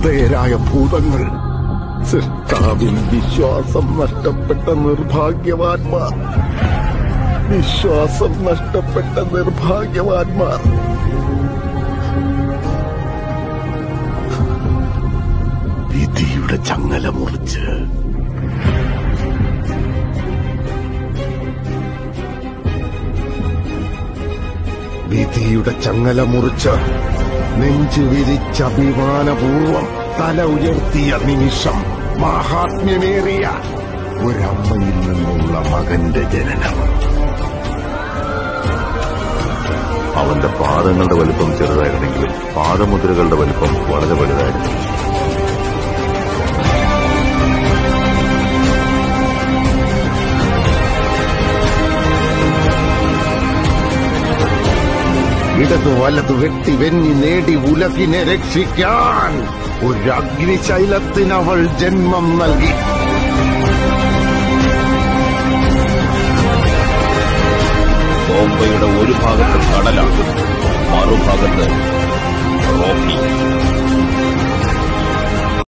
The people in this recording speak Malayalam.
നിർദ്ദയരായ ഭൂതങ്ങൾ സൃഷ്ടാവിൽ വിശ്വാസം നഷ്ടപ്പെട്ട നിർഭാഗ്യവാന്മാർ വിശ്വാസം നഷ്ടപ്പെട്ട നിർഭാഗ്യവാന്മാർ വിധിയുടെ ചങ്ങല മുറിച്ച് വിധിയുടെ ചങ്ങല മുറിച്ച് നെഞ്ചു വിരിച്ച അഭിമാനപൂർവം തല ഉയർത്തിയ നിമിഷം മാഹാത്മ്യമേറിയ ഒരമ്മയിൽ നിന്നുള്ള മകന്റെ ജനനം അവന്റെ പാദങ്ങളുടെ വലിപ്പം ചെറുതായിരുന്നെങ്കിലും പാദമുദ്രകളുടെ വലിപ്പം വളരെ വലുതായിരുന്നു ഇടതു വലതു വെട്ടി വെന്നി നേടി ഉലകിനെ രക്ഷിക്കാൻ ഒരു അഗ്നിശൈലത്തിന് അവൾ ജന്മം നൽകി ബോംബെയുടെ ഒരു ഭാഗത്ത് കടലാണ് മറുഭാഗത്ത് റോക്കി